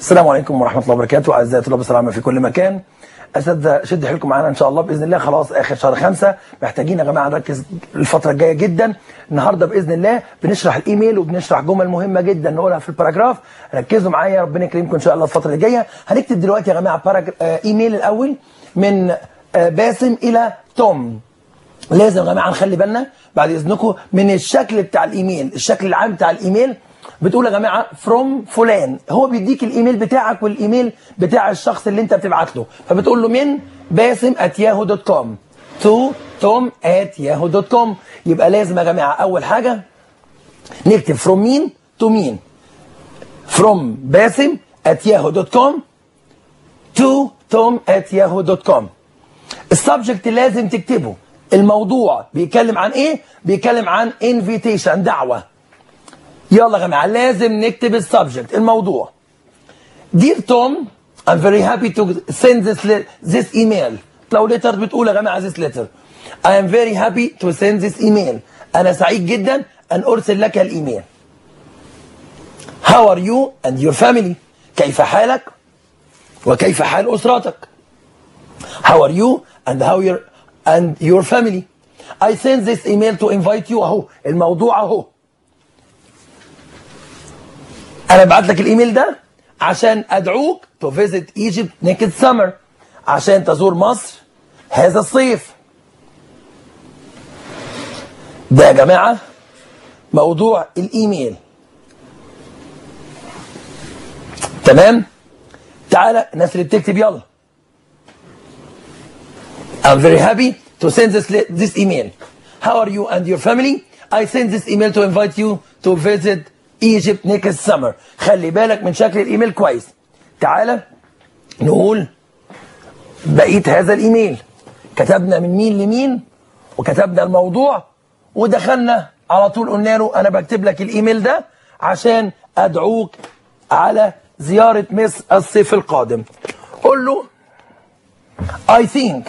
السلام عليكم ورحمة الله وبركاته أعزائي طلاب السلامة في كل مكان أساتذة شد حيلكم معانا إن شاء الله بإذن الله خلاص آخر شهر خمسة محتاجين يا جماعة نركز الفترة الجاية جدا النهاردة بإذن الله بنشرح الإيميل وبنشرح جمل مهمة جدا نقولها في الباراجراف ركزوا معايا ربنا يكرمكم إن شاء الله الفترة اللي جاية هنكتب دلوقتي يا جماعة باراجر... آه إيميل الأول من آه باسم إلى توم لازم يا جماعه نخلي بالنا بعد اذنكم من الشكل بتاع الايميل الشكل العام بتاع الايميل بتقول يا جماعه فروم فلان هو بيديك الايميل بتاعك والايميل بتاع الشخص اللي انت بتبعت له فبتقول له من باسم at yahoo دوت كوم تو توم at yahoo دوت كوم يبقى لازم يا جماعه اول حاجه نكتب فروم مين تو مين فروم باسم at yahoo دوت كوم تو توم at yahoo دوت كوم السبجكت لازم تكتبه الموضوع بيتكلم عن ايه بيتكلم عن انفيتيشن دعوه يلا يا جماعه لازم نكتب السبجكت الموضوع Dear Tom I'm very happy to send this le- this email لو letter بتقول يا جماعه this letter I am very happy to send this email انا سعيد جدا ان ارسل لك الايميل How are you and your family كيف حالك وكيف حال اسرتك How are you and how your and your family I send this email to invite you اهو الموضوع اهو انا بعت لك الايميل ده عشان ادعوك to visit Egypt next summer عشان تزور مصر هذا الصيف ده يا جماعة موضوع الايميل تمام تعالى الناس اللي بتكتب يلا I'm very happy to send this this email. How are you and your family? I send this email to invite you to visit Egypt next summer. خلي بالك من شكل الايميل كويس. تعالى نقول بقية هذا الايميل. كتبنا من مين لمين وكتبنا الموضوع ودخلنا على طول قلنا له انا بكتب لك الايميل ده عشان ادعوك على زيارة مصر الصيف القادم. قول له I think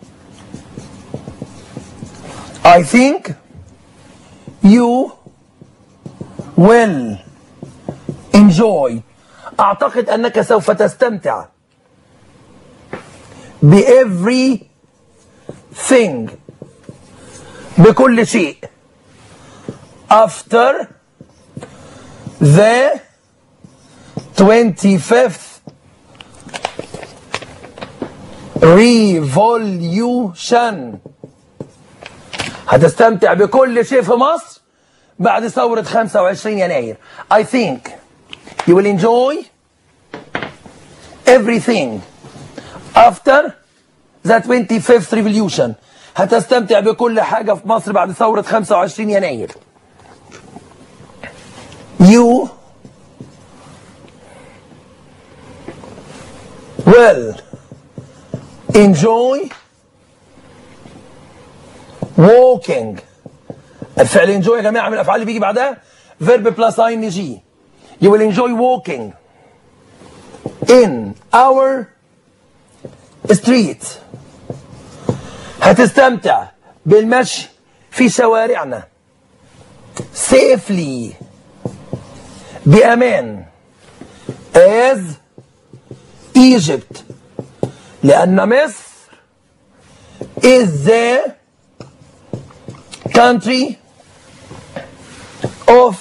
I think you will enjoy أعتقد أنك سوف تستمتع ب everything بكل شيء after the 25th revolution هتستمتع بكل شيء في مصر بعد ثورة 25 يناير I think you will enjoy everything after the 25th revolution هتستمتع بكل حاجة في مصر بعد ثورة 25 يناير you will enjoy walking الفعل enjoy يا جماعه من الافعال اللي بيجي بعدها verb plus ing you will enjoy walking in our street هتستمتع بالمشي في شوارعنا safely بأمان as Egypt لأن مصر is the country of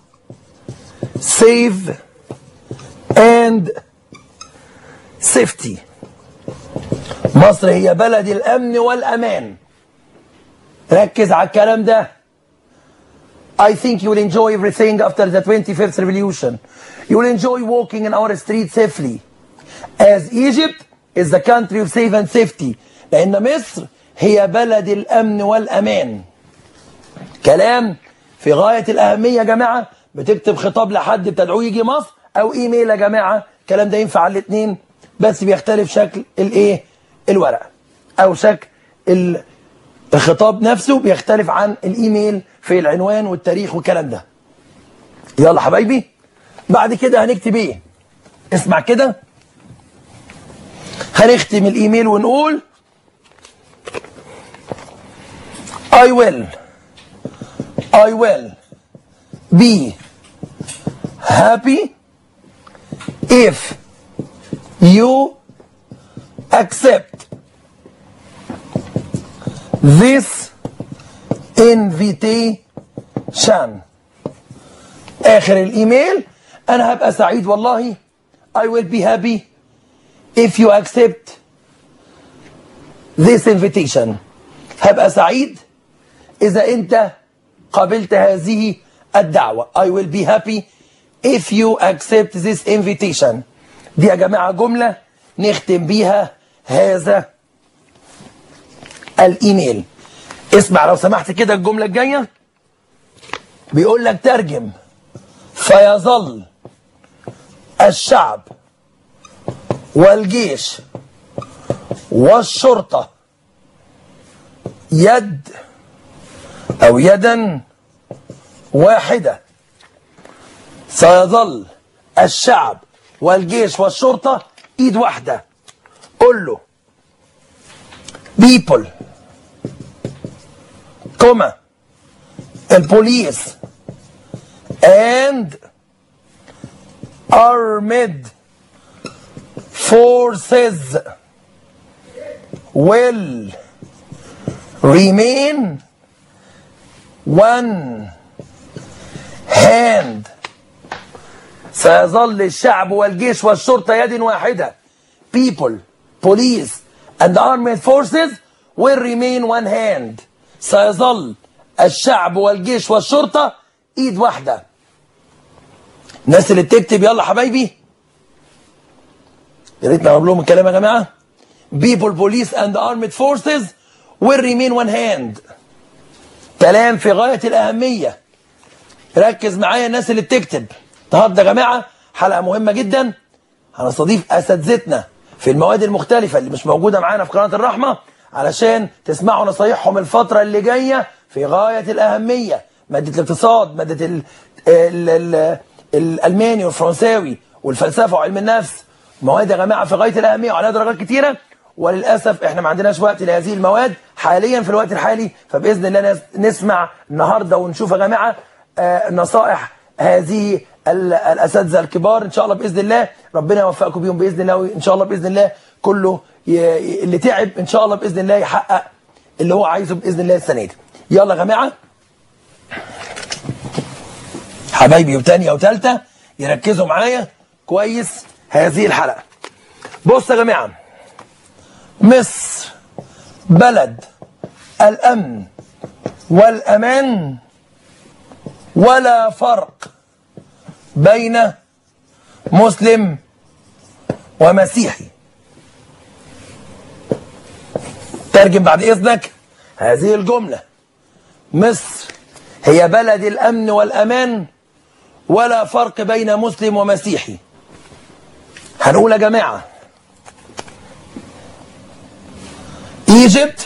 safe and safety مصر هي بلد الأمن والأمان ركز على الكلام ده I think you will enjoy everything after the 25th revolution. You will enjoy walking in our streets safely. As Egypt is the country of safe and safety. لأن مصر هي بلد الأمن والأمان. كلام في غاية الأهمية يا جماعة بتكتب خطاب لحد بتدعوه يجي مصر أو إيميل يا جماعة الكلام ده ينفع على الاثنين بس بيختلف شكل الإيه الورقة أو شكل ال- الخطاب نفسه بيختلف عن الإيميل في العنوان والتاريخ والكلام ده يلا حبايبي بعد كده هنكتب إيه اسمع كده هنختم الإيميل ونقول I will I will be happy if you accept this invitation اخر الايميل انا هبقى سعيد والله I will be happy if you accept this invitation هبقى سعيد اذا انت قبلت هذه الدعوة I will be happy if you accept this invitation دي يا جماعة جملة نختم بيها هذا الايميل اسمع لو سمحت كده الجملة الجاية بيقول لك ترجم فيظل الشعب والجيش والشرطة يد أو يدا واحدة سيظل الشعب والجيش والشرطة ايد واحدة قول له people كوما البوليس and armed forces will remain one hand سيظل الشعب والجيش والشرطة يد واحدة people police and armed forces will remain one hand سيظل الشعب والجيش والشرطة ايد واحدة الناس اللي بتكتب يلا حبايبي يا ريت نقرب لهم الكلام يا جماعة people police and armed forces will remain one hand كلام في غاية الأهمية ركز معايا الناس اللي بتكتب النهارده يا جماعة حلقة مهمة جدا هنستضيف أساتذتنا في المواد المختلفة اللي مش موجودة معانا في قناة الرحمة علشان تسمعوا نصايحهم الفترة اللي جاية في غاية الأهمية مادة الاقتصاد مادة ال ال ال الألماني والفرنساوي والفلسفة وعلم النفس مواد يا جماعة في غاية الأهمية وعليها درجات كتيرة وللأسف احنا ما عندناش وقت لهذه المواد حاليا في الوقت الحالي فبإذن الله نس- نسمع النهاردة ونشوف يا جماعة آه، نصائح هذه ال- الأساتذة الكبار إن شاء الله بإذن الله ربنا يوفقكم بيهم بإذن الله وإن شاء الله بإذن الله كله ي- ي- اللي تعب إن شاء الله بإذن الله يحقق اللي هو عايزه بإذن الله السنة دي يلا يا جماعة حبايبي وتانية وتالتة يركزوا معايا كويس هذه الحلقة بص يا جماعة مصر بلد الأمن والأمان ولا فرق بين مسلم ومسيحي ترجم بعد إذنك هذه الجملة مصر هي بلد الأمن والأمان ولا فرق بين مسلم ومسيحي هنقول يا جماعة Egypt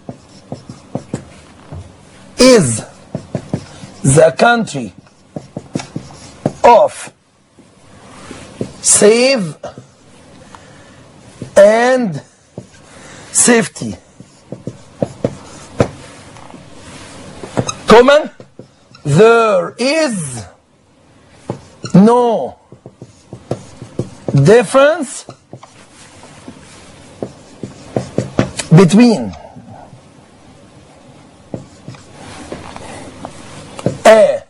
is the country of save and safety. Comma, there is no difference between a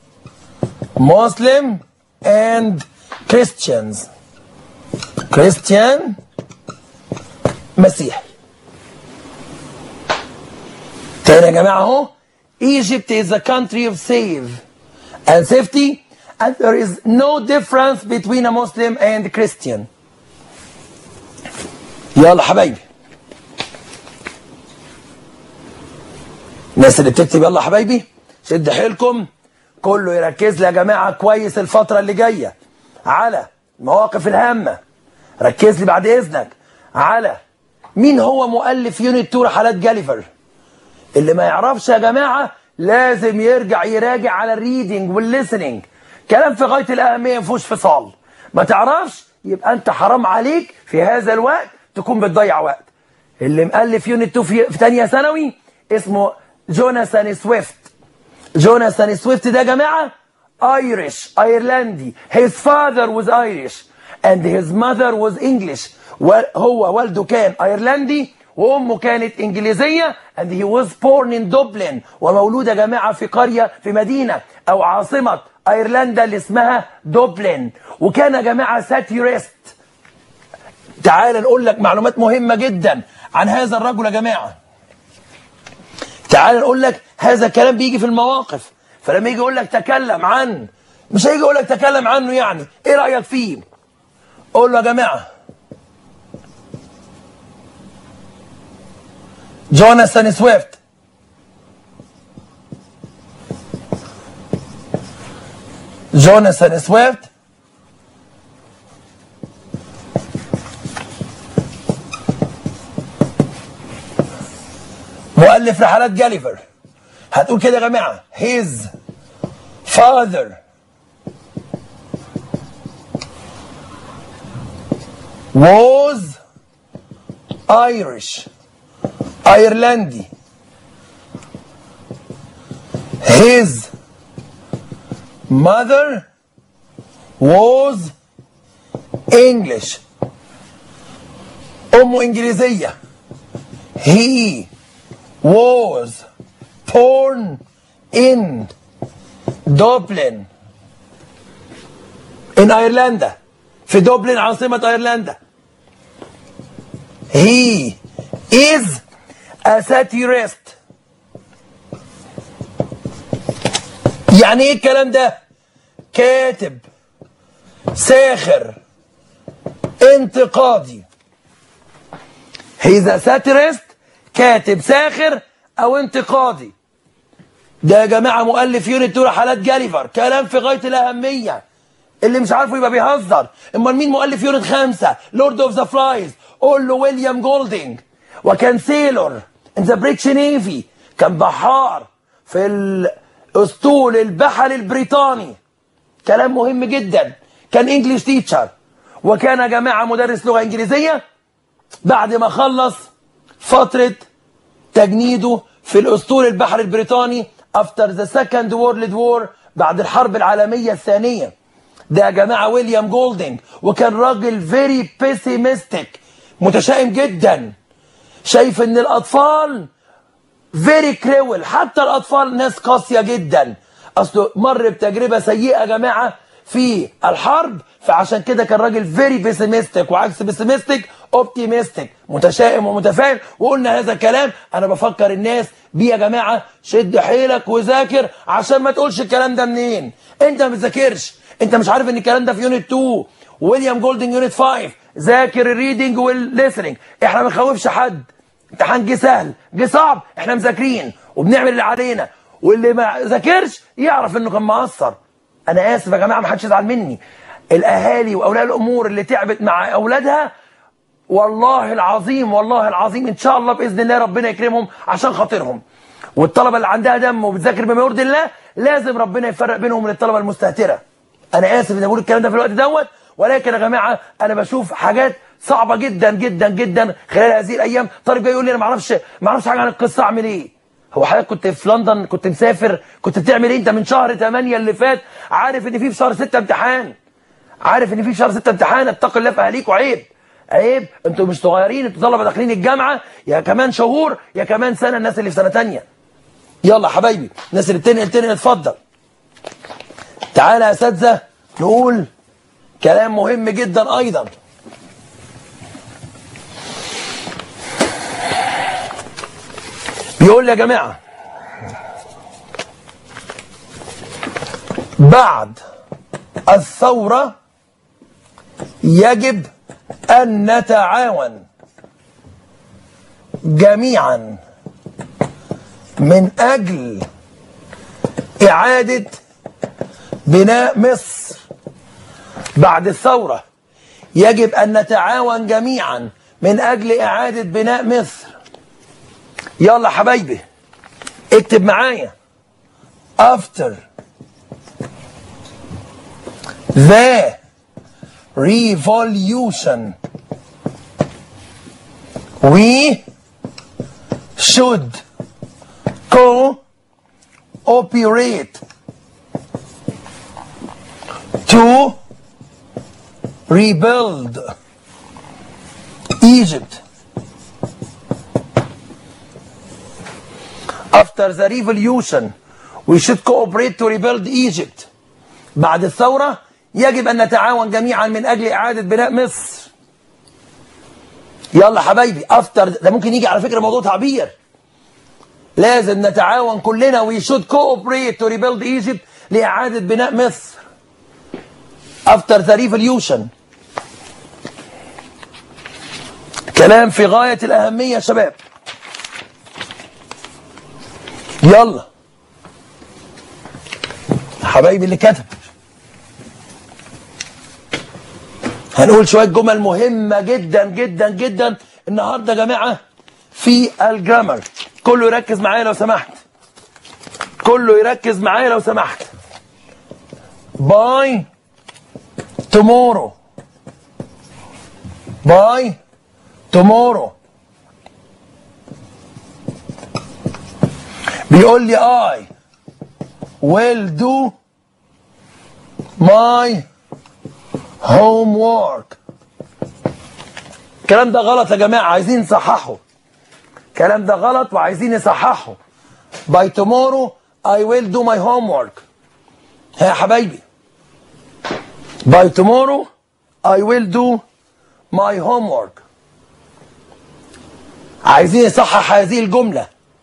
Muslim and Christians. Christian مسيحي. تاني يا جماعة اهو Egypt is a country of save and safety and there is no difference between a Muslim and a Christian. يلا حبايبي الناس اللي بتكتب يلا حبايبي شد حيلكم كله يركز لي يا جماعه كويس الفتره اللي جايه على المواقف الهامه ركز لي بعد اذنك على مين هو مؤلف يونت 2 رحلات جاليفر اللي ما يعرفش يا جماعه لازم يرجع يراجع على الريدنج والليسننج كلام في غايه الاهميه ما فيهوش فصال ما تعرفش يبقى انت حرام عليك في هذا الوقت تكون بتضيع وقت اللي مؤلف يونت 2 في, في ثانيه ثانوي اسمه جوناثان سويفت جوناثان سويفت ده يا جماعه ايرش ايرلندي his father was Irish and his mother was English وهو والده كان ايرلندي وامه كانت انجليزيه and he was born in Dublin ومولود يا جماعه في قريه في مدينه او عاصمه ايرلندا اللي اسمها دوبلن وكان يا جماعه ساتيريست تعال نقول لك معلومات مهمه جدا عن هذا الرجل يا جماعه تعال نقول لك هذا الكلام بيجي في المواقف فلما يجي يقول لك تكلم عن مش هيجي يقول لك تكلم عنه يعني ايه رايك فيه قول له يا جماعه جوناثان سويفت جوناثان سويفت مؤلف رحلات جاليفر هتقول كده يا جماعه his father was Irish ايرلندي his mother was English امه انجليزيه he was born in Dublin in ايرلندا في دوبلن عاصمه ايرلندا he is a satirist يعني ايه الكلام ده كاتب ساخر انتقادي he's a satirist كاتب ساخر او انتقادي ده يا جماعه مؤلف يونت تو رحلات جاليفر كلام في غايه الاهميه اللي مش عارفه يبقى بيهزر امال مين مؤلف يونت خمسة لورد اوف ذا فلايز قول له ويليام جولدنج وكان سيلور ان ذا بريتش نيفي كان بحار في الاسطول البحري البريطاني كلام مهم جدا كان انجلش تيتشر وكان يا جماعه مدرس لغه انجليزيه بعد ما خلص فتره تجنيده في الاسطول البحري البريطاني افتر ذا سكند وورلد وور بعد الحرب العالميه الثانيه ده يا جماعه ويليام جولدنج وكان راجل فيري بيسيمستيك متشائم جدا شايف ان الاطفال فيري كريول حتى الاطفال ناس قاسيه جدا اصله مر بتجربه سيئه يا جماعه في الحرب فعشان كده كان راجل فيري بيسيمستيك وعكس بيسيمستيك اوبتيمستيك متشائم ومتفائل وقلنا هذا الكلام انا بفكر الناس بيه يا جماعه شد حيلك وذاكر عشان ما تقولش الكلام ده منين انت ما بتذاكرش انت مش عارف ان الكلام ده في يونت 2 ويليام جولدنج يونت 5 ذاكر الريدنج والليسننج احنا ما بنخوفش حد امتحان جه سهل جه صعب احنا مذاكرين وبنعمل اللي علينا واللي ما ذاكرش يعرف انه كان مقصر انا اسف يا جماعه ما حدش يزعل مني الاهالي واولياء الامور اللي تعبت مع اولادها والله العظيم والله العظيم ان شاء الله باذن الله ربنا يكرمهم عشان خاطرهم والطلبه اللي عندها دم وبتذاكر بما يرضي الله لازم ربنا يفرق بينهم من الطلبه المستهتره انا اسف اني بقول الكلام ده في الوقت دوت ولكن يا جماعه انا بشوف حاجات صعبه جدا جدا جدا خلال هذه الايام طارق جاي يقول لي انا ما اعرفش ما اعرفش حاجه عن القصه اعمل ايه هو حضرتك كنت في لندن كنت مسافر كنت بتعمل ايه انت من شهر 8 اللي فات عارف ان في في شهر 6 امتحان عارف ان في في شهر 6 امتحان اتق الله في اهاليك وعيب عيب انتوا مش صغيرين انتوا طلبه داخلين الجامعه يا كمان شهور يا كمان سنه الناس اللي في سنه ثانيه يلا يا حبايبي الناس اللي بتنقل تنقل اتفضل تعالى يا اساتذه نقول كلام مهم جدا ايضا بيقول يا جماعه بعد الثوره يجب ان نتعاون جميعا من اجل اعاده بناء مصر بعد الثورة يجب أن نتعاون جميعا من أجل إعادة بناء مصر يلا حبايبي اكتب معايا after the revolution we should cooperate to rebuild Egypt after the revolution we should cooperate to rebuild Egypt بعد الثورة يجب أن نتعاون جميعا من أجل إعادة بناء مصر يلا حبايبي افتر ده ممكن يجي على فكرة موضوع تعبير لازم نتعاون كلنا we should cooperate to rebuild Egypt لإعادة بناء مصر after the revolution كلام في غاية الأهمية يا شباب يلا حبايبي اللي كتب هنقول شوية جمل مهمة جدا جدا جدا النهاردة يا جماعة في الجرامر كله يركز معايا لو سمحت كله يركز معايا لو سمحت باي tomorrow باي tomorrow بيقول لي I will do my homework الكلام ده غلط يا جماعة عايزين نصححه الكلام ده غلط وعايزين نصححه by tomorrow I will do my homework ها يا حبايبي by tomorrow I will do my homework عايزين نصحح هذه الجملة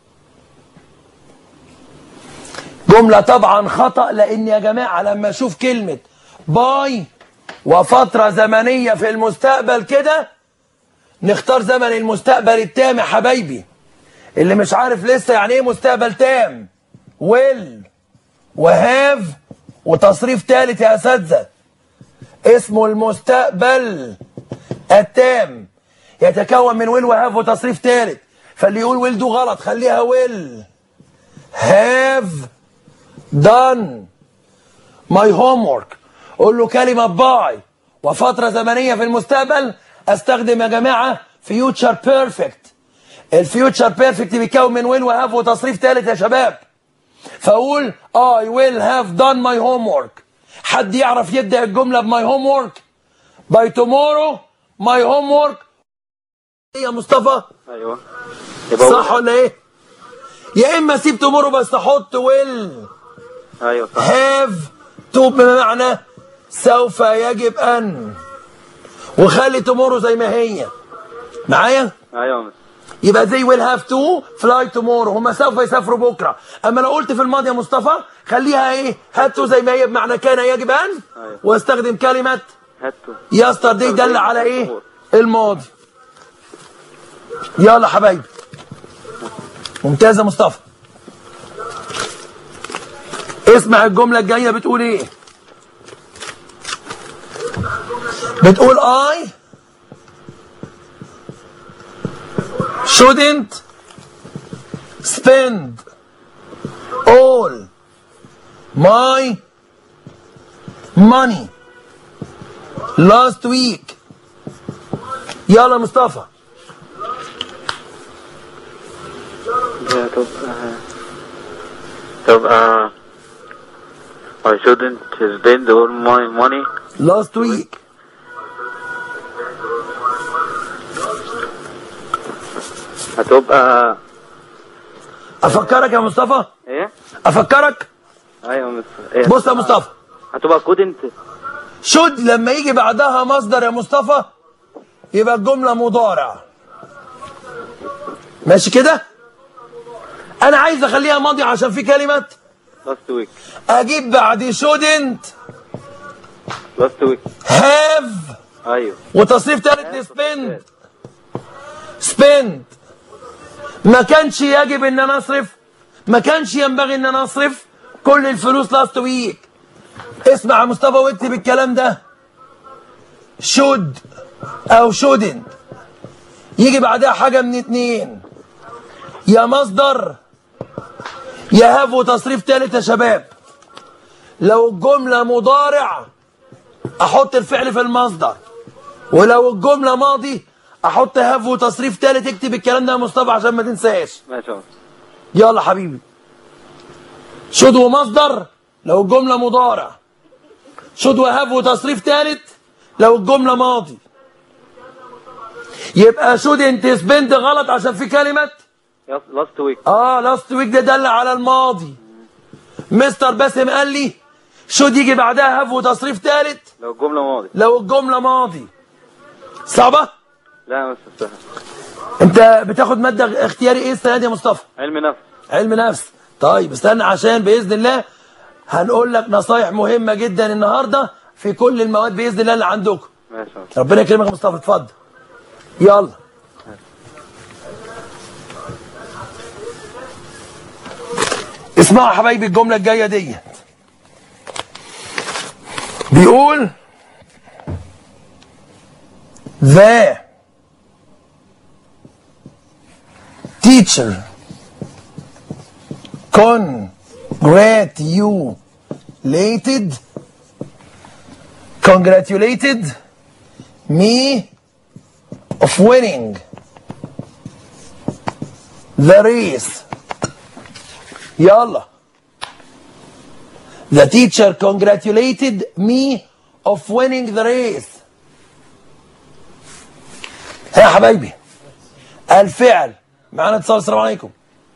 جملة طبعا خطأ لأن يا جماعة لما أشوف كلمة باي وفترة زمنية في المستقبل كده نختار زمن المستقبل التام يا حبايبي اللي مش عارف لسه يعني ايه مستقبل تام ويل وهاف وتصريف ثالث يا اساتذه اسمه المستقبل التام يتكون من ويل وهاف وتصريف ثالث فاللي يقول ويل دو غلط خليها ويل هاف done my homework قول له كلمة باي وفترة زمنية في المستقبل استخدم يا جماعة future perfect الفيوتشر بيرفكت بيتكون من ويل وهاف وتصريف ثالث يا شباب فاقول I will have done my homework حد يعرف يبدأ الجملة بماي homework by tomorrow my homework ايه يا مصطفى ايوه يبقى صح ولا ايه يا اما اسيب tomorrow بس احط will ايوه صح have to بمعنى سوف يجب ان وخلي tomorrow زي ما هي معايا ايوه مس. يبقى they will have to fly tomorrow هم سوف يسافروا بكره اما لو قلت في الماضي يا مصطفى خليها ايه هاتوا زي ما هي بمعنى كان يجب ان أيوة. واستخدم كلمه هاتوا يسترداي دل على ايه الماضي يلا حبايبي ممتاز يا مصطفى اسمع الجمله الجايه بتقول ايه بتقول I shouldn't spend all my money last week يلا مصطفى دي هتبقى تبقى I shouldn't spend all my money last week هتبقى افكرك يا مصطفى ايه افكرك ايوه مس إيه؟ بص يا مصطفى هتبقى couldn't should لما يجي بعدها مصدر يا مصطفى يبقى الجمله مضارع ماشي كده انا عايز اخليها ماضي عشان في كلمه last week اجيب بعد shouldn't last week have ايوه وتصريف ثالث spend spend ما كانش يجب ان انا اصرف ما كانش ينبغي ان انا اصرف كل الفلوس لاست ويك اسمع يا مصطفى واكتب الكلام ده should او shouldn't يجي بعدها حاجة من اتنين يا مصدر يا هاف وتصريف تالت يا شباب لو الجملة مضارع احط الفعل في المصدر ولو الجملة ماضي احط هاف وتصريف تالت اكتب الكلام ده يا مصطفى عشان ما تنساش ماشي يا مس. يلا حبيبي شد ومصدر لو الجملة مضارع شد وهاف وتصريف ثالث لو الجمله ماضي يبقى شودنت سبند غلط عشان في كلمه Yes, last week. اه لاست ويك ده دل على الماضي مستر باسم قال لي شود يجي بعدها هاف وتصريف ثالث لو الجملة ماضي لو الجمله ماضي صعبه لا مش سهل انت بتاخد ماده اختياري ايه السنه دي يا مصطفى علم نفس علم نفس طيب استنى عشان باذن الله هنقول لك نصايح مهمه جدا النهارده في كل المواد باذن الله اللي عندكم ماشي يا مستر. ربنا يكرمك يا مصطفى اتفضل يلا اسمعوا يا حبايبي الجمله الجايه ديت بيقول the teacher congratulated congratulated me of winning the race يلا the teacher congratulated me of winning the race ها يا حبايبي الفعل معانا اتصال السلام عليكم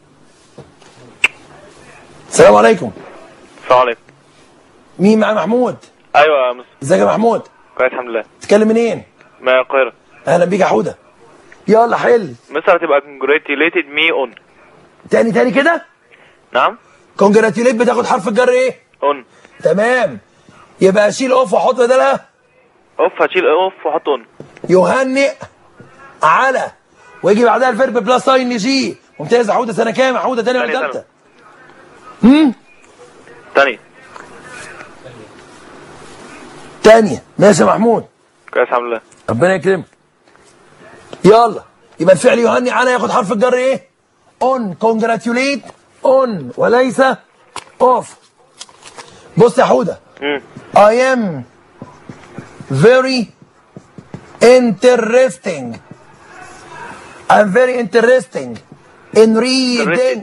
السلام عليكم السلام عليكم مين معايا محمود ايوه يا مستر ازيك يا محمود كويس الحمد لله تتكلم منين من القاهره اهلا بيك يا حوده يلا حل مستر هتبقى congratulated me on تاني تاني كده نعم كونجراتيوليت بتاخد حرف الجر ايه on تمام يبقى اشيل اوف واحط بدلها اوف هتشيل اوف وحط on يهنئ على ويجي بعدها الفيرب بلس اي ان جي ممتاز يا حوده سنه كام يا حوده تاني ولا تانية ثالثه ثانوي. تاني تانية ماشي يا محمود كويس الحمد لله ربنا يكرمك يلا يبقى الفعل يهنئ على ياخد حرف الجر ايه اون كونجراتيوليت اون وليس اوف بص يا حوده امم I am very interesting. I'm very interesting in reading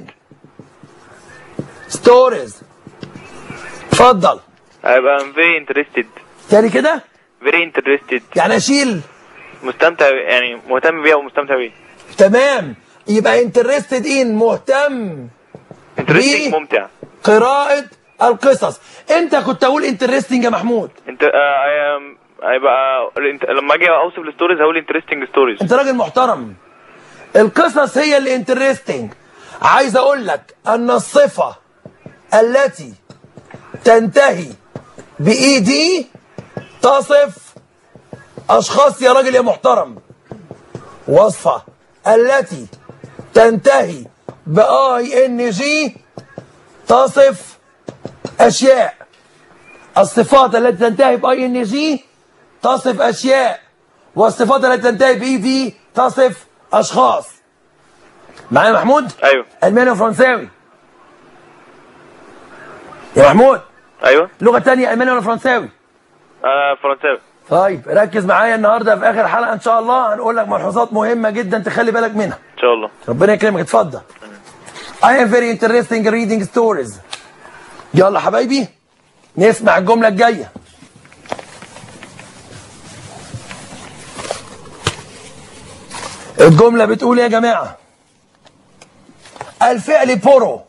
stories. اتفضل هيبقى I'm very interested تاني كده very interested يعني اشيل مستمتع يعني مهتم بيها ومستمتع بيها تمام يبقى interested in مهتم interesting بيه. ممتع قراءة القصص انت كنت اقول interesting يا محمود انت آه I am- هيبقى انت لما اجي اوصف الستوريز هقول interesting stories انت راجل محترم القصص هي اللي انترستنج عايز اقول لك ان الصفة التي تنتهي باي دي تصف اشخاص يا راجل يا محترم وصفة التي تنتهي باي ان جي تصف اشياء الصفات التي تنتهي باي ان جي تصف اشياء والصفات التي تنتهي باي دي تصف اشخاص معايا يا محمود ايوه الماني وفرنساوي يا محمود ايوه لغه تانية الماني ولا فرنساوي انا فرنساوي طيب ركز معايا النهارده في اخر حلقه ان شاء الله هنقول لك ملحوظات مهمه جدا تخلي بالك منها ان شاء الله ربنا يكرمك اتفضل I am very interesting in reading stories يلا حبايبي نسمع الجملة الجاية الجملة بتقول يا جماعة الفعل بورو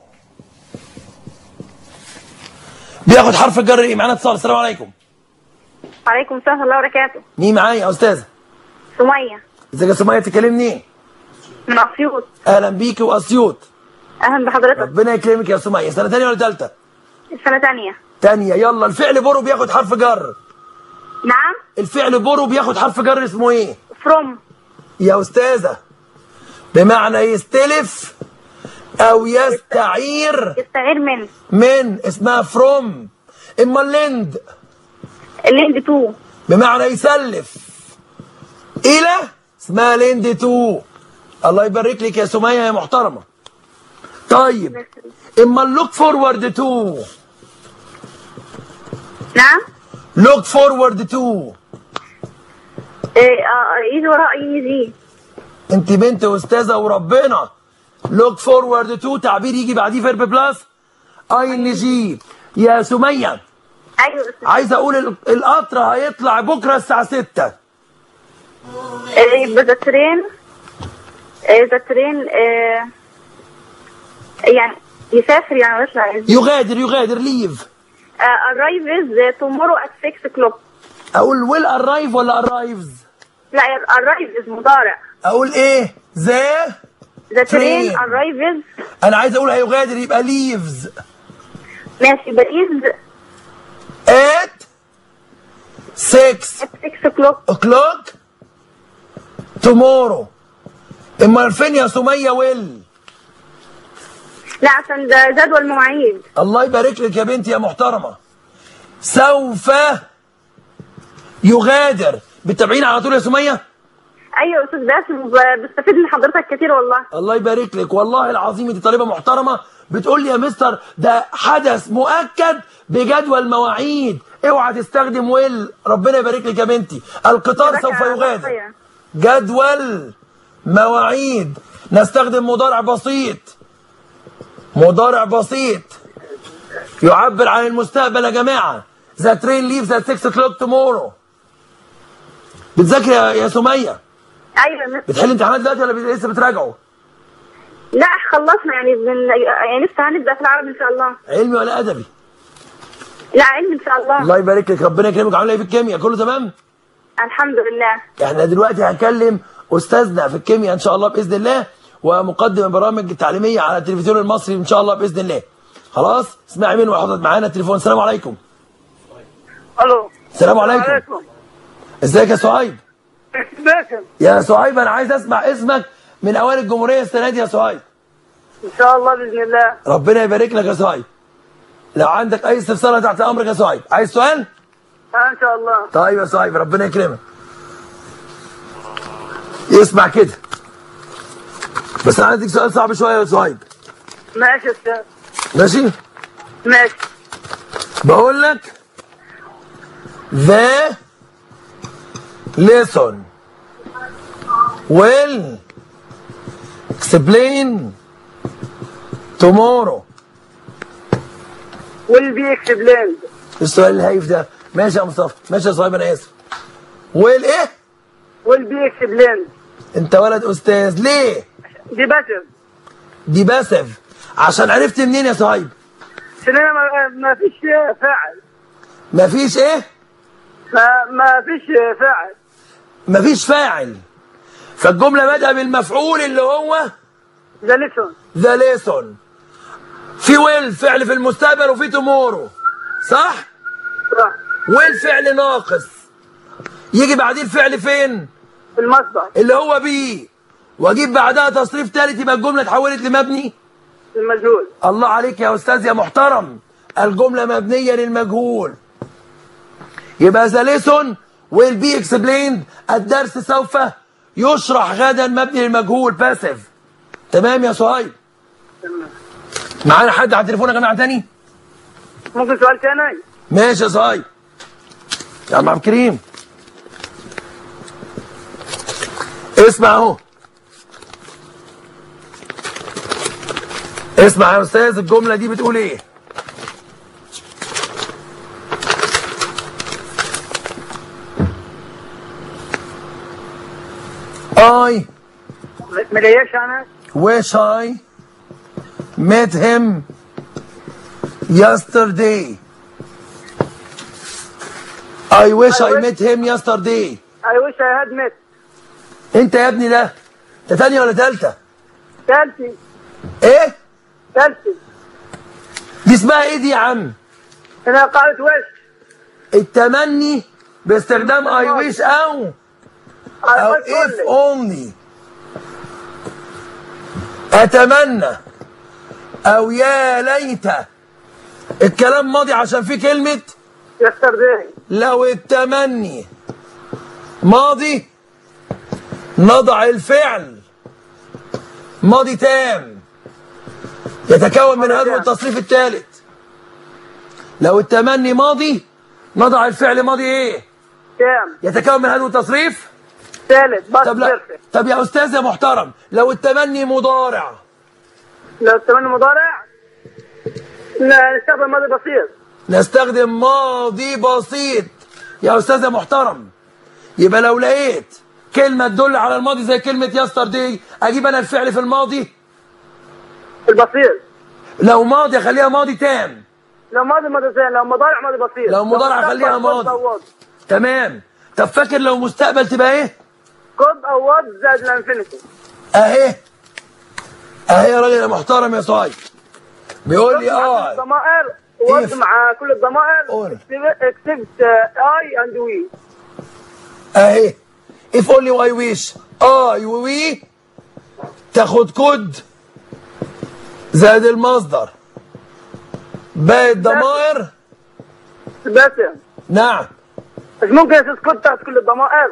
بياخد حرف الجر ايه معانا اتصال السلام عليكم عليكم السلام ورحمة الله وبركاته مين معايا يا استاذة سمية ازيك يا سمية بتكلمني ايه من أسيوط اهلا بيكي واسيوط أهلا بحضرتك ربنا يكرمك يا سمية سنة تانية ولا تالتة سنة تانية تانية يلا الفعل بورو بياخد حرف جر نعم الفعل بورو بياخد حرف جر اسمه ايه فروم يا استاذة بمعنى يستلف او يستعير يستعير من من اسمها فروم اما الليند الليند تو بمعنى يسلف الى اسمها ليند تو الله يبارك لك يا سمية يا محترمة طيب اما اللوك فورورد تو نعم لوك فورورد تو إيه آه يجي وراء يجي انت بنت استاذه وربنا لوك فورورد تو تعبير يجي بعديه فيرب بلس اي ان جي يا سميه ايوه بس عايز اقول ال- القطر هيطلع بكره الساعه 6 يبقى ذا ترين ذا ترين يعني يسافر يعني ويطلع يغادر يغادر ليف arrives tomorrow at 6 o'clock اقول ويل ارايف ولا ارايفز لا arrives مضارع اقول ايه ذا ذا ترين Train. arrives انا عايز اقول هيغادر يبقى ليفز ماشي يبقى is at 6 at 6 o'clock o'clock tomorrow امال فين يا سميه ويل لا عشان ده جدول مواعيد الله يبارك لك يا بنتي يا محترمه سوف يغادر بتتابعين على طول يا سميه ايوه يا استاذ باسم ب- بستفيد من حضرتك كتير والله الله يبارك لك والله العظيم دي طالبه محترمه بتقول لي يا مستر ده حدث مؤكد بجدول مواعيد اوعى تستخدم ويل ربنا يبارك لك يا بنتي القطار يبقى سوف كده يغادر صحيح. جدول مواعيد نستخدم مضارع بسيط مضارع بسيط يعبر عن المستقبل يا جماعه ذا ترين ليفز at 6 o'clock tomorrow بتذاكري يا يا سميه ايوه يا مستر. بتحل امتحانات دلوقتي ولا لسه بتراجعوا لا خلصنا يعني بن... يعني لسه هنبدا في العربي ان شاء الله علمي ولا ادبي لا علم ان شاء الله الله يبارك لك ربنا يكرمك عامله ايه في الكيمياء كله تمام الحمد لله احنا دلوقتي هنكلم استاذنا في الكيمياء ان شاء الله باذن الله ومقدم البرامج التعليميه على التلفزيون المصري ان شاء الله باذن الله خلاص اسمعي منه وحضرتك معانا التليفون السلام عليكم الو السلام عليكم ازيك يا صهيب باسم يا صهيب انا عايز اسمع اسمك من اوائل الجمهوريه السنه دي يا صهيب ان شاء الله باذن الله ربنا يبارك لك يا صهيب لو عندك اي استفسار أنا تحت امرك يا صهيب عايز سؤال آه ان شاء الله طيب يا صاحبي ربنا يكرمك يسمع كده بس انا عندك سؤال صعب شويه يا صهيب ماشي يا استاذ ماشي ماشي بقول لك the lesson will explain tomorrow will be explained السؤال الهايف ده ماشي يا مصطفى ماشي يا صهيب انا اسف will ايه will be explained انت ولد استاذ ليه دي باسم دي باسف عشان عرفت منين يا صهيب عشان انا ما, ما فيش فاعل مفيش ايه ما, ما فيش فاعل مفيش فاعل فالجمله بادئه بالمفعول اللي هو ده لسون ذا ليسون في ويل فعل في المستقبل وفي تومورو صح صح ويل فعل ناقص يجي بعديه الفعل فين في المصدر اللي هو بي واجيب بعدها تصريف ثالث يبقى الجمله اتحولت لمبني في المجهول الله عليك يا استاذ يا محترم الجمله مبنيه للمجهول يبقى ذا ليسون ويل بي اكسبليند الدرس سوف يشرح غدا مبني للمجهول باسيف تمام يا صهيب معانا حد على التليفون يا جماعه تاني ممكن سؤال تاني ماشي يا صهيب يا عم عبد الكريم اسمع اهو اسمع يا استاذ الجمله دي بتقول ايه I ما جايش انا wish I met him yesterday. I wish I met him yesterday. I wish I had met انت يا ابني ده انت تانية ولا تالتة؟ ثالثي ايه؟ ثالثي دي اسمها ايه دي يا عم؟ انا قاعدة وش التمني باستخدام I wish او I او wish if only. only اتمنى او يا ليت الكلام ماضي عشان في كلمة yesterday لو التمني ماضي نضع الفعل ماضي تام يتكون من هذا التصريف الثالث لو التمني ماضي نضع الفعل ماضي ايه كام يتكون من هذا التصريف ثالث بس طب لا بيرفكت طب يا استاذ يا محترم لو التمني مضارع لو التمني مضارع لا نستخدم ماضي بسيط نستخدم ماضي بسيط يا استاذ يا محترم يبقى لو لقيت كلمه تدل على الماضي زي كلمه يسترداي اجيب انا الفعل في الماضي البسيط لو ماضي اخليها ماضي تام لو ماضي ماضي ثاني لو مضارع ماضي بسيط لو مضارع مستقبل خليها كود ماضي. أو وضع. تمام طب فاكر لو مستقبل تبقى ايه كود او وضع زائد الانفينيتي اهي اهي يا راجل يا محترم يا صايب بيقول لي مع كل اه الضمائر كيف؟ وضع مع كل الضمائر قول. اكتب- اكتبت اي اند وي اهي if only I wish I we تاخد كود زائد المصدر باقي الضمائر باسم نعم مش ممكن تسكت تحت كل الضمائر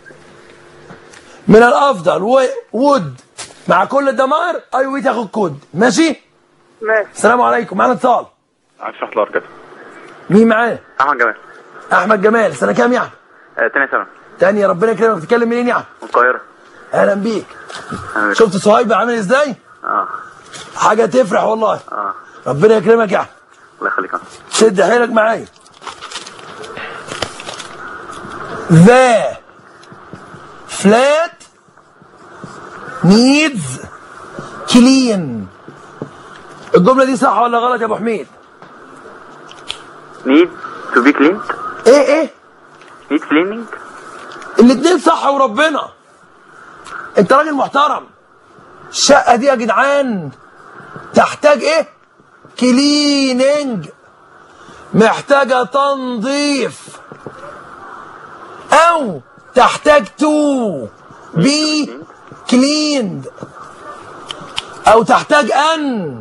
من الافضل و would مع كل الضمائر I we تاخد كود ماشي ماشي السلام عليكم معانا اتصال عايز اشرح لك كده مين معانا احمد جمال احمد جمال سنه كام يا احمد آه، تاني سنه تاني ربنا يكرمك بتتكلم منين يا احمد من القاهره اهلا بيك أهلا بك. شفت صهيب عامل ازاي اه حاجه تفرح والله اه ربنا يكرمك يا احمد الله يخليك يا عم. شد حيلك معايا The flat needs clean الجملة دي صح ولا غلط يا ابو حميد؟ need to be cleaned ايه ايه؟ need cleaning الاتنين صح وربنا انت راجل محترم الشقة دي يا جدعان تحتاج ايه؟ كليننج محتاجة تنظيف او تحتاج تو بي كليند او تحتاج ان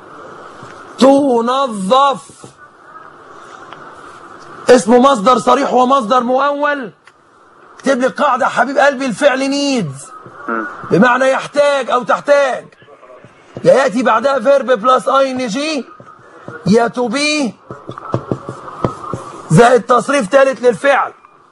تنظف اسمه مصدر صريح ومصدر مؤول اكتب لي القاعدة يا حبيب قلبي الفعل نيدز بمعنى يحتاج او تحتاج يا ياتي بعدها فيرب بلس اي ان جي يا تو بي زائد تصريف ثالث للفعل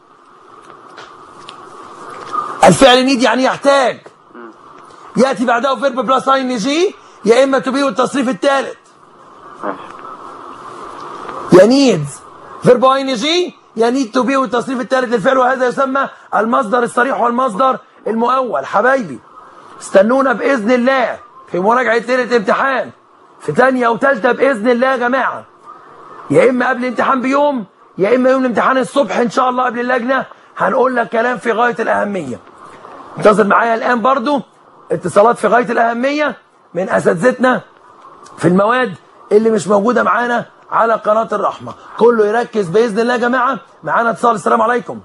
الفعل نيد يعني يحتاج ياتي بعده فيرب بلس اي ان جي يا اما تو بي والتصريف الثالث ماشي يا نيدز فيرب اي ان جي يا نيد تو بي والتصريف الثالث للفعل وهذا يسمى المصدر الصريح والمصدر المؤول حبايبي استنونا باذن الله في مراجعه ليله امتحان في ثانيه وثالثه باذن الله يا جماعه يا اما قبل الامتحان بيوم يا اما يوم الامتحان الصبح ان شاء الله قبل اللجنه هنقول لك كلام في غايه الاهميه انتظر معايا الان برضو اتصالات في غايه الاهميه من اساتذتنا في المواد اللي مش موجوده معانا على قناه الرحمه كله يركز باذن الله يا جماعه معانا اتصال السلام عليكم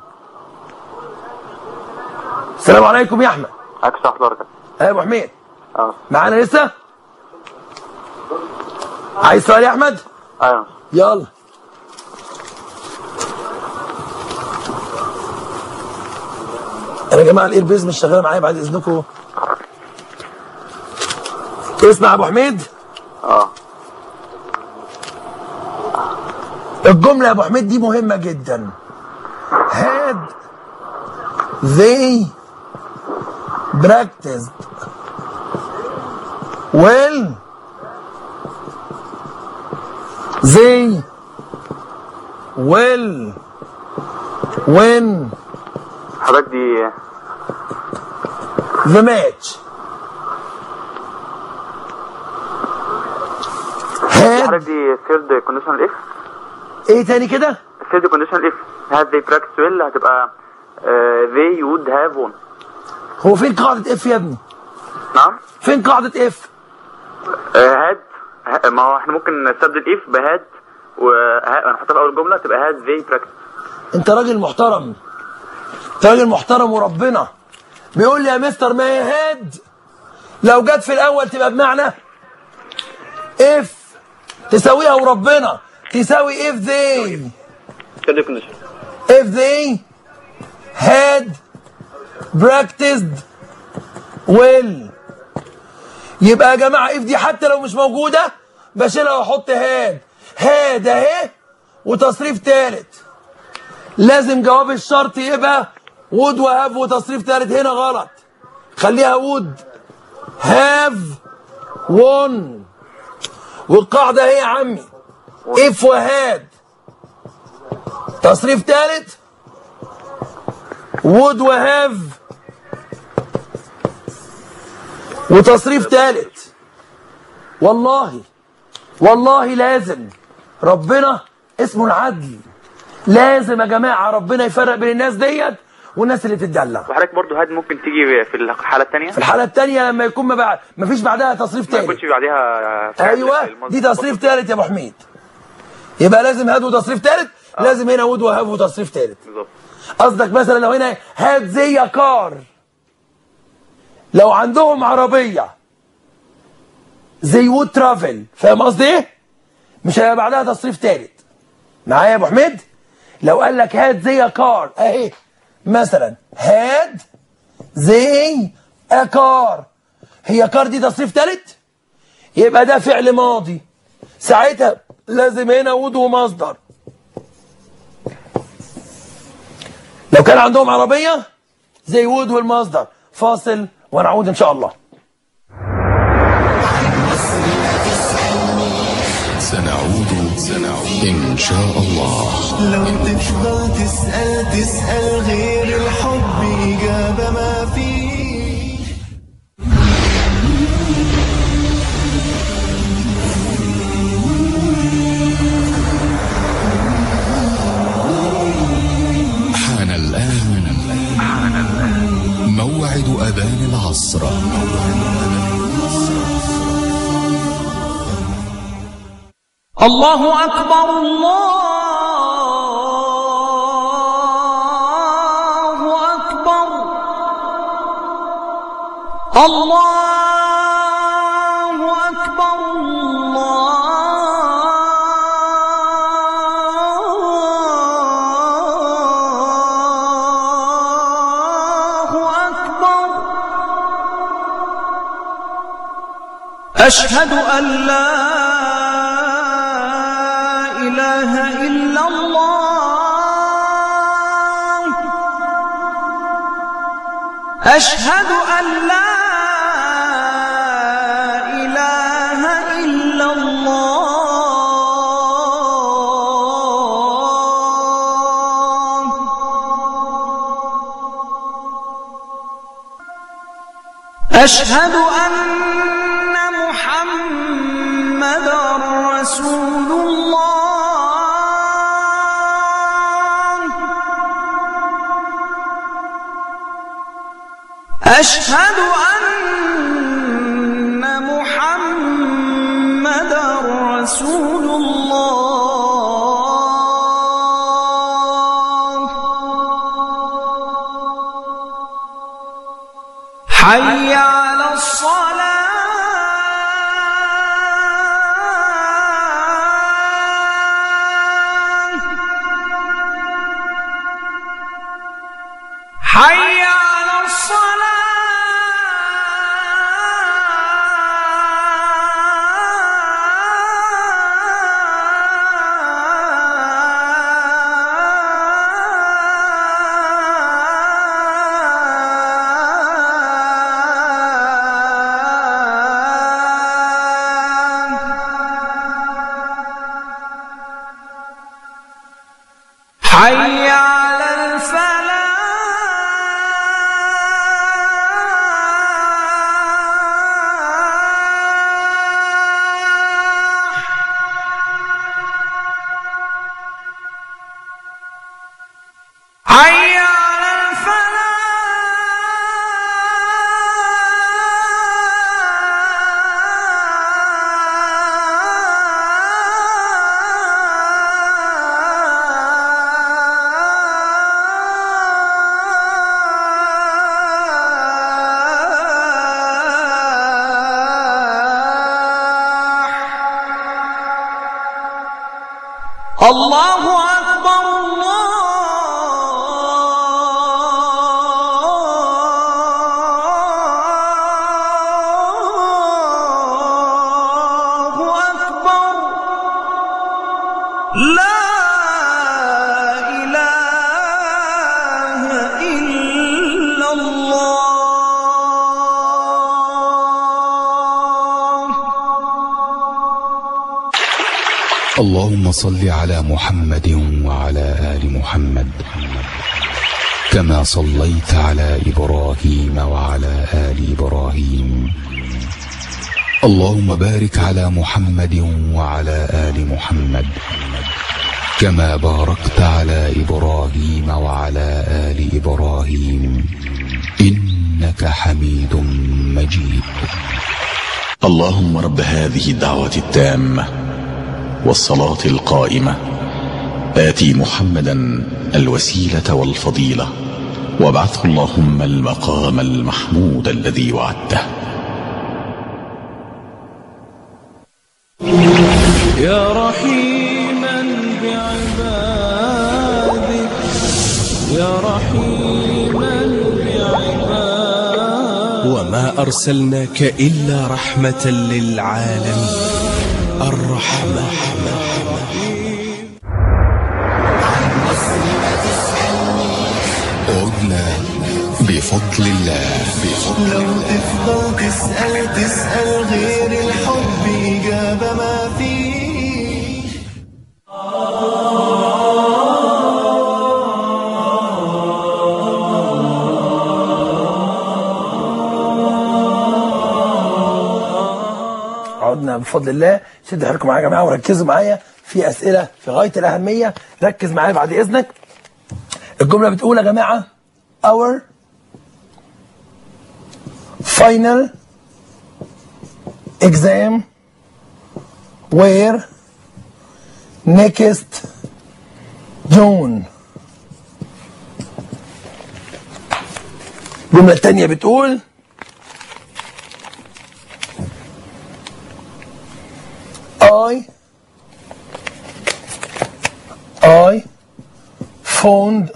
السلام عليكم يا احمد عايز اشرح لك كده يا ابو حميد اه معانا لسه عايز سؤال يا احمد ايوه يلا انا يا جماعه الايربيز مش شغاله معايا بعد اذنكم اسمع يا ابو حميد اه الجمله يا ابو حميد دي مهمه جدا had they practiced well they will win حضرتك دي the match had حضرتك دي third conditional if ايه تاني كده third conditional if had they practiced well هتبقى آه، they would have won هو فين قاعده اف يا ابني نعم فين قاعده اف آه، had ه- ما هو احنا ممكن نستبدل if بهاد ونحطها في اول جمله تبقى had they practiced انت راجل محترم انت راجل محترم وربنا بيقول لي يا مستر ما هي هاد لو جت في الاول تبقى بمعنى اف تساويها وربنا تساوي if they third condition if they had practiced well يبقى يا جماعه if دي حتى لو مش موجوده بشيلها واحط هاد هاد اهي وتصريف ثالث لازم جواب الشرط يبقى would وهاف وتصريف ثالث هنا غلط خليها would have won والقاعده اهي يا عمي if وهاد تصريف ثالث would وهاف وتصريف ثالث والله والله لازم ربنا اسمه العدل لازم يا جماعه ربنا يفرق بين الناس ديت والناس اللي بتدلع وحضرتك برضو هاد ممكن تيجي في الحاله الثانيه في الحاله الثانيه لما يكون ما, بعد ما فيش بعدها تصريف ما ثالث يكونش بعديها فعل ايوه المصدر. دي تصريف ثالث يا ابو حميد يبقى لازم هاد وتصريف ثالث لازم هنا وود وهاف وتصريف ثالث بالظبط قصدك مثلا لو هنا هات زي كار لو عندهم عربيه زي وود ترافل فاهم قصدي ايه؟ مش هيبقى بعدها تصريف ثالث معايا يا ابو حميد؟ لو قال لك هات زي كار اهي مثلا هاد زي كار هي كار دي تصريف ثالث؟ يبقى ده فعل ماضي ساعتها لازم هنا وود ومصدر لو كان عندهم عربية زي وود والمصدر فاصل ونعود إن شاء الله سنعود سنعود إن شاء الله لو تفضل تسأل تسأل غير الحب إجابة ما فيه حان الآن موعد أذان العصر الله أكبر الله أكبر الله أكبر الله أكبر أشهد أن لا إله إلا الله أشهد أن لا إله إلا الله أشهد أن محمد رسول الله أشهد أن محمد رسول الله حي على الصلاة حي على الصلاة حي على الفلاح حي على الفلاح الله أكبر الله أكبر لا إله إلا الله اللهم صل على محمد وعلى آل محمد كما صليت على إبراهيم وعلى آل إبراهيم اللهم بارك على محمد وعلى آل محمد كما باركت على إبراهيم وعلى آل إبراهيم إنك حميد مجيد اللهم رب هذه الدعوة التامة والصلاة القائمة آتي محمدا الوسيلة والفضيلة وابعثه اللهم المقام المحمود الذي وعدته يا رحيما بعبادك يا رحيما بعبادك وما أرسلناك إلا رحمة للعالمين الرحمة عدنا بفضل الله بفضل لو الله تفضل تسأل تسأل غير الحب إجابة ما فيه عدنا بفضل الله شد حيلكم معايا يا جماعه وركزوا معايا في اسئله في غايه الاهميه ركز معايا بعد اذنك الجمله بتقول يا جماعه our final exam were next June الجمله الثانيه بتقول I I phoned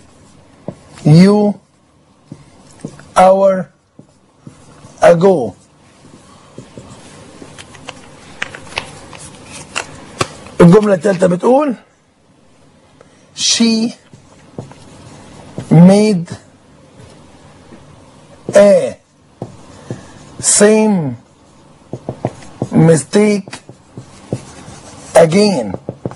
you hour ago. الجملة الثالثة بتقول She made a same mistake again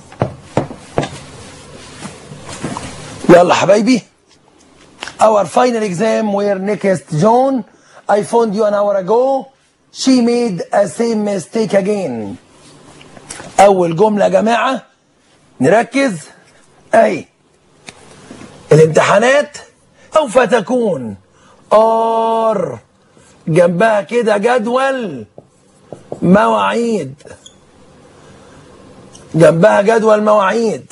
يلا حبايبي our final exam were next June I found you an hour ago she made a same mistake again أول جملة يا جماعة نركز أهي الامتحانات سوف تكون ار جنبها كده جدول مواعيد جنبها جدول مواعيد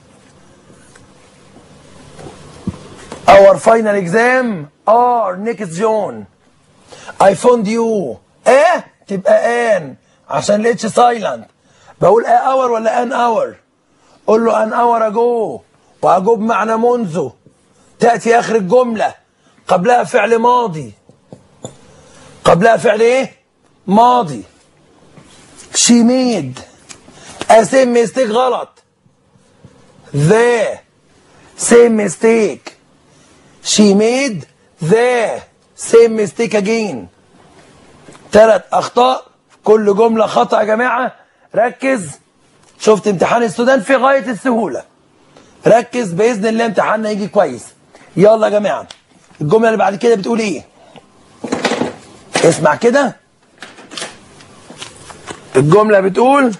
Our final exam are next June I found you اه تبقى ان عشان الاتش سايلنت بقول اه اور ولا ان اور قول له ان اور اجو واجو بمعنى منذ تاتي اخر الجمله قبلها فعل ماضي قبلها فعل ايه ماضي she made a same mistake غلط the same mistake she made the same mistake again ثلاث اخطاء في كل جمله خطا يا جماعه ركز شفت امتحان السودان في غايه السهوله ركز باذن الله امتحاننا يجي كويس يلا يا جماعه الجمله اللي بعد كده بتقول ايه اسمع كده الجمله بتقول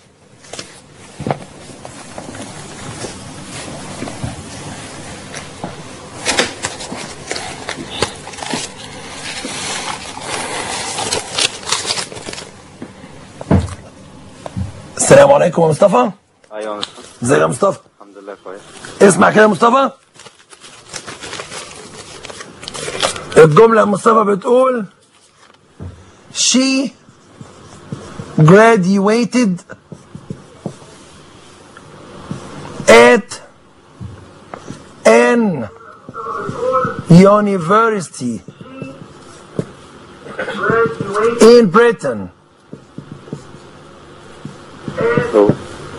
السلام عليكم يا مصطفى ايوه مصطفى ازيك يا مصطفى الحمد لله كويس اسمع كده يا مصطفى الجملة يا مصطفى بتقول she graduated at an university in Britain أوه.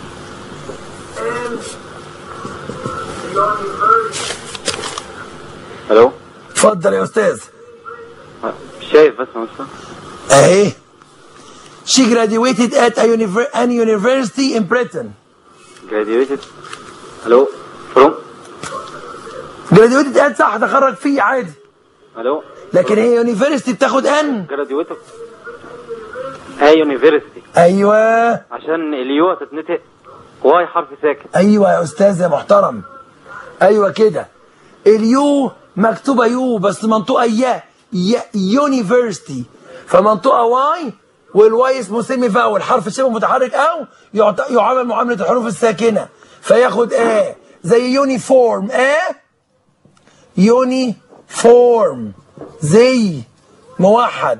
الو اتفضل يا استاذ مش شايف بس يا مصطفى اهي She graduated at a univer- an university in Britain. graduated الو فروم graduated at صح تخرج فيه عادي الو لكن هي يونيفرستي بتاخد ان graduated هاي يونيفرستي ايوه عشان اليو هتتنطق واي حرف ساكن ايوه يا استاذ يا محترم ايوه كده اليو مكتوبه يو بس منطوقه يا يا يونيفرستي فمنطوقه واي والواي اسمه سيمي فاول حرف شبه متحرك او يعت- يعامل معامله الحروف الساكنه فياخد ا زي يونيفورم ا يونيفورم زي موحد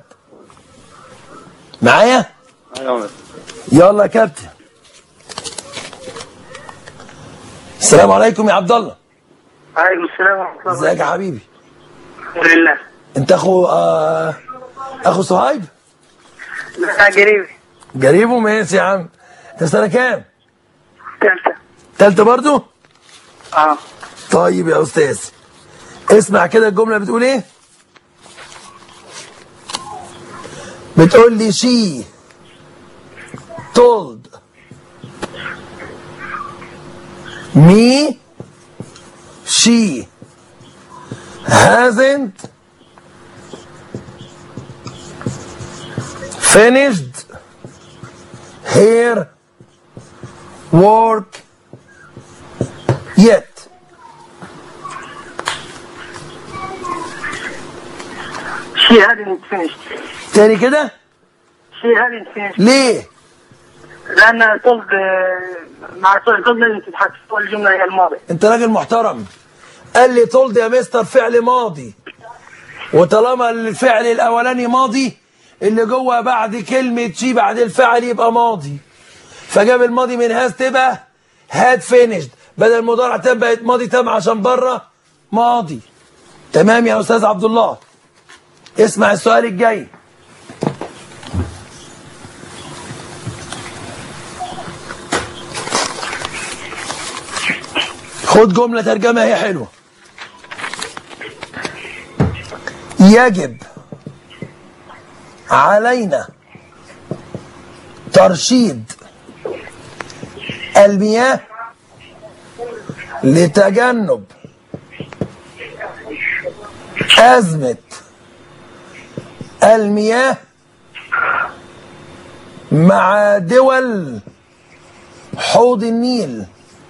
معايا ايوه يلا يا كابتن السلام عليكم يا عبد الله عليكم السلام ورحمة الله ازيك يا حبيبي الحمد لله انت اخو آه اخو صهيب لا قريب جريبه ماشي يا عم انت سنه كام ثالثة تالتة برضو اه طيب يا استاذ اسمع كده الجمله بتقول ايه بتقول لي she told me she hasn't finished her work yet she hadn't finished تاني كده she hadn't finished ليه لأن طلب مع طلب لازم تتحدث الجملة هي الماضي انت راجل محترم قال لي طولد يا مستر فعل ماضي وطالما الفعل الاولاني ماضي اللي جوه بعد كلمة شي بعد الفعل يبقى ماضي فجاب الماضي من هاز تبقى هاد فينيشد بدل المضارع تام بقت ماضي تام عشان بره ماضي تمام يا استاذ عبد الله اسمع السؤال الجاي خد جملة ترجمة هي حلوة يجب علينا ترشيد المياه لتجنب أزمة المياه مع دول حوض النيل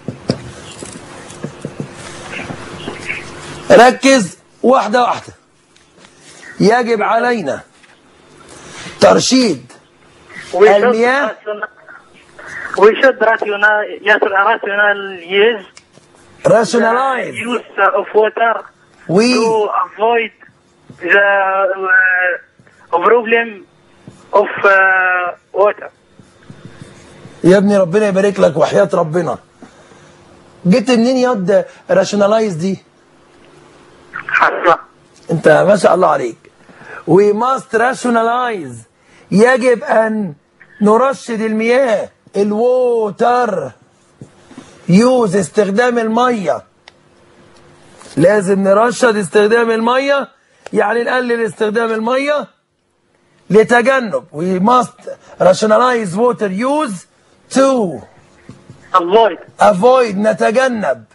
ركز واحدة واحدة يجب علينا ترشيد المياه We should rational, yes, rational use rationalize use of water we to avoid the uh, problem of uh, water. يا ابني ربنا يبارك لك وحياة ربنا جبت منين ياض rationalize دي حصلة انت ما شاء الله عليك we must rationalize يجب ان نرشد المياه الووتر يوز استخدام الميه لازم نرشد استخدام الميه يعني نقلل استخدام الميه لتجنب we must rationalize water use to avoid avoid نتجنب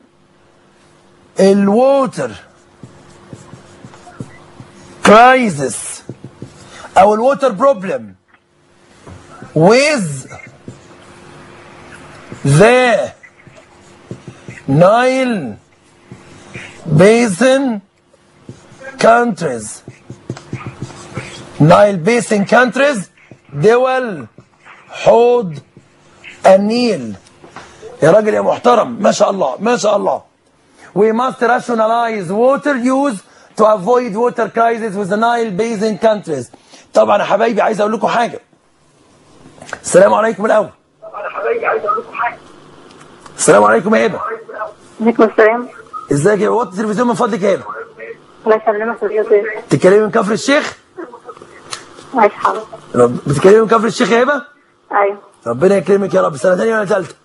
الووتر crisis او الووتر بروبلم with the Nile Basin countries Nile Basin countries دول حوض النيل يا راجل يا محترم ما شاء الله ما شاء الله we must rationalize water use to avoid water crisis with the Nile Basin countries طبعا يا حبايبي عايز اقول لكم حاجه السلام عليكم الاول السلام عليكم يا هبه عليكم السلام ازيك يا وطي التلفزيون من فضلك يا هبه الله يسلمك يا يوسف تتكلمي من كفر الشيخ عايش حاضر رب... بتتكلمي من كفر الشيخ يا هبه ايوه ربنا يكرمك يا رب سنه ثانيه ولا ثالثه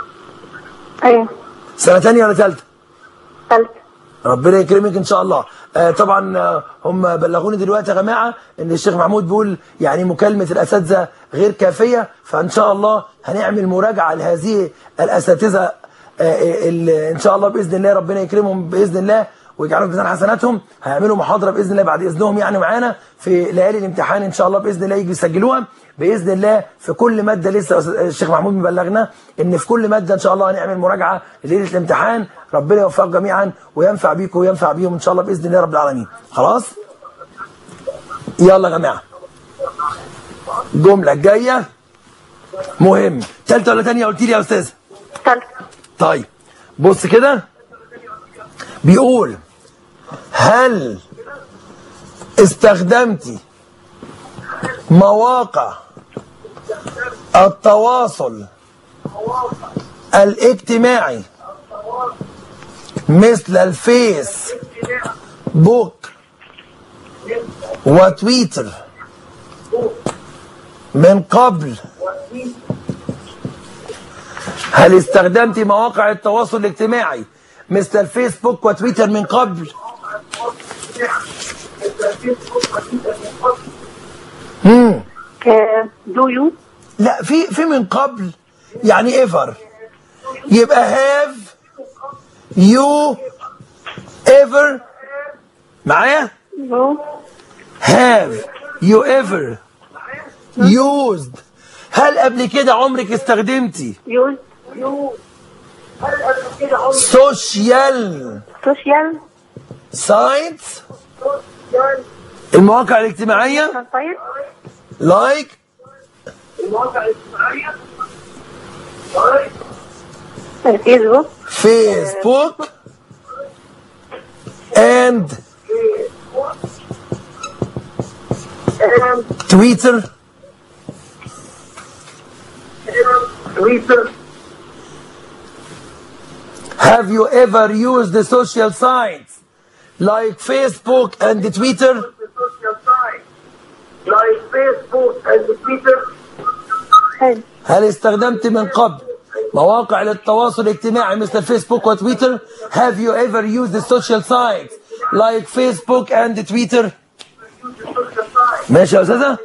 ايوه سنه ثانيه ولا ثالثه ثالث ربنا يكرمك ان شاء الله آه، طبعا آه، هم بلغوني دلوقتي يا جماعه ان الشيخ محمود بيقول يعني مكالمه الاساتذه غير كافيه فان شاء الله هنعمل مراجعه لهذه الاساتذه آه، آه، اللي ان شاء الله باذن الله ربنا يكرمهم باذن الله ويجعلهم في ميزان حسناتهم هيعملوا محاضره باذن الله بعد اذنهم يعني معانا في ليالي الامتحان ان شاء الله باذن الله يجوا يسجلوها باذن الله في كل ماده لسه أستاذ- الشيخ محمود مبلغنا ان في كل ماده ان شاء الله هنعمل مراجعه لليله الامتحان ربنا يوفقكم جميعا وينفع بيكم وينفع بيهم ان شاء الله باذن الله رب العالمين خلاص يلا يا جماعه الجمله الجايه مهم ثالثه ولا ثانيه قلت لي يا استاذ ثالثة طيب بص كده بيقول هل استخدمتي مواقع التواصل الاجتماعي مثل الفيس بوك وتويتر من قبل هل استخدمت مواقع التواصل الاجتماعي مثل الفيسبوك وتويتر من قبل؟ مم. دو يو لا في في من قبل يعني ايفر يبقى هاف يو ايفر معايا؟ نو have you ever used هل قبل كده عمرك استخدمتي يوز سوشيال سوشيال سايتس المواقع الاجتماعية سايت لايك فيسبوك فيسبوك and تويتر تويتر Have you ever used the social sites like Facebook and Twitter? لايك فيسبوك اند تويتر حلو هل استخدمت من قبل مواقع للتواصل الاجتماعي مثل فيسبوك وتويتر؟ Have you ever used the social sites like Facebook and Twitter? ماشي يا أستاذة؟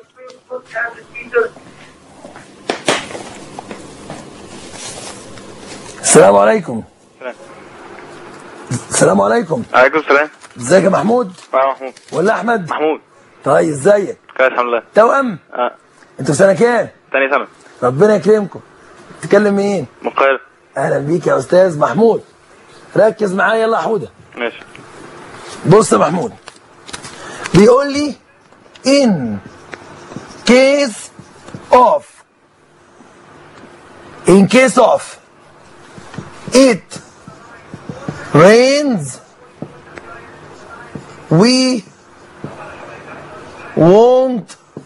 السلام عليكم سلام. السلام عليكم عليكم السلام ازيك يا محمود اه محمود ولا احمد محمود طيب ازيك كويس الحمد لله توأم اه انتوا في سنه كام تاني سنة ربنا يكرمكم تتكلم مين من القاهرة اهلا بيك يا استاذ محمود ركز معايا يلا يا حوده ماشي بص يا محمود بيقول لي in case of in case of it rains we won't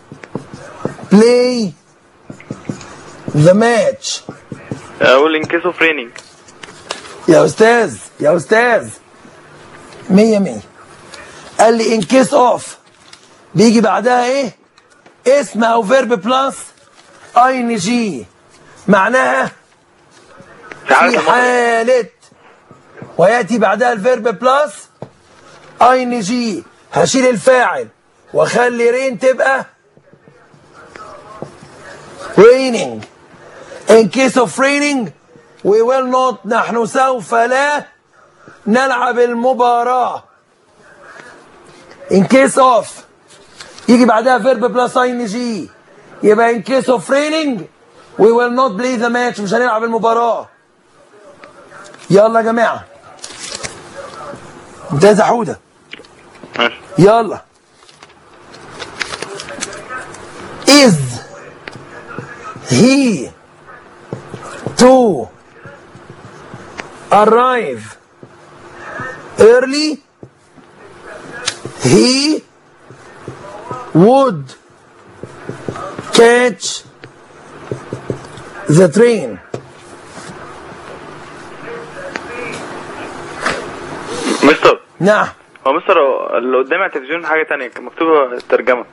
play the match اقول ان كيس اوف رينينج يا استاذ يا استاذ مية مية قال لي ان كيس اوف بيجي بعدها ايه اسم او فيرب بلس اي ان جي معناها في حالة وياتي بعدها الفيرب بلس اي ان جي هشيل الفاعل واخلي رين تبقى raining in case of raining we will not نحن سوف لا نلعب المباراة in case of يجي بعدها verb plus ing يبقى in case of raining we will not play the match مش هنلعب المباراة يلا يا جماعة ممتاز يا حودة ماشي يلا is he to arrive early he would catch the train مستر نعم هو مستر هو اللي قدامي على التلفزيون حاجة تانية كان مكتوبة ترجمة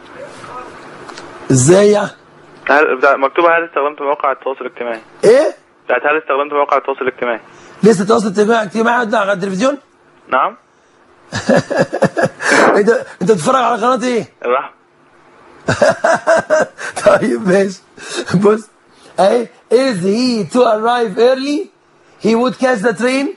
ازاي يعني؟ هل بتاع مكتوبة هل استخدمت مواقع التواصل الاجتماعي ايه بتاعت هل استخدمت مواقع التواصل الاجتماعي لسه تواصل اجتماعي اجتماعي قدام على التلفزيون نعم انت انت بتتفرج على قناه ايه؟ الرحمة طيب ماشي بص اهي is he to arrive early he would catch the train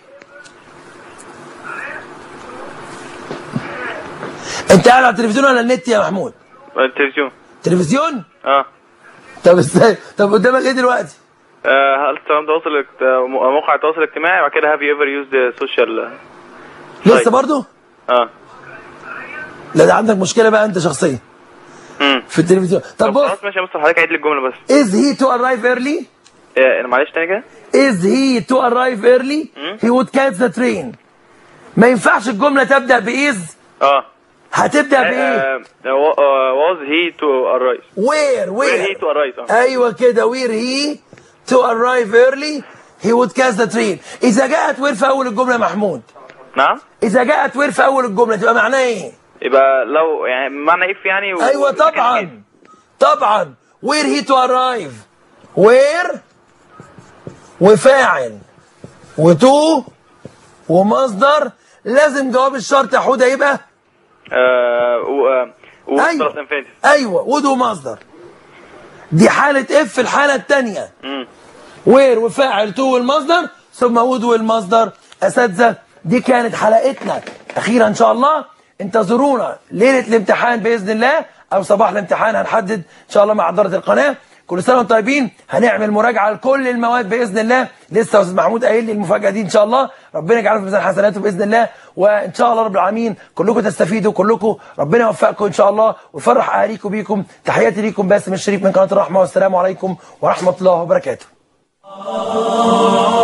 انت قاعد على التلفزيون ولا النت يا محمود التلفزيون تلفزيون اه طب ازاي طب قدامك ايه دلوقتي آه، هل استخدام تواصل اجت- آه، موقع التواصل الاجتماعي وبعد كده have you ever used social لسه برضو اه لا ده عندك مشكله بقى انت شخصيا امم في التلفزيون طب طب بص خلاص ماشي يا مستر حضرتك عيد لي الجملة بس is he to arrive early آه، معلش تاني كده is he to arrive early he would catch the train ما ينفعش الجمله تبدا بايز اه هتبدا بايه آه، آه، آه، was he to arrive where where where he to arrive اه ايوه كده where he to arrive early he would catch the train اذا جاءت وير في اول الجمله يا محمود نعم اذا جاءت وير في اول الجمله تبقى معناها ايه يبقى لو يعني معنى اف يعني و- ايوه وكان طبعا طبعا where he to arrive where وفاعل وتو ومصدر لازم جواب الشرط يا حوده يبقى آه، و آه، و أيوة. plus infinitive. ايوه ود ومصدر دي حاله اف الحاله الثانيه مم. وير وفاعل تو والمصدر ثم وود والمصدر اساتذه دي كانت حلقتنا اخيرا ان شاء الله انتظرونا ليله الامتحان باذن الله او صباح الامتحان هنحدد ان شاء الله مع اداره القناه كل سنه وانتم طيبين هنعمل مراجعه لكل المواد باذن الله لسه استاذ محمود قايل لي المفاجاه دي ان شاء الله ربنا يجعله في ميزان حسناته باذن الله وان شاء الله رب العالمين كلكم تستفيدوا كلكم ربنا يوفقكم ان شاء الله ويفرح اهاليكم بيكم تحياتي ليكم باسم الشريف من قناه الرحمه والسلام عليكم ورحمه الله وبركاته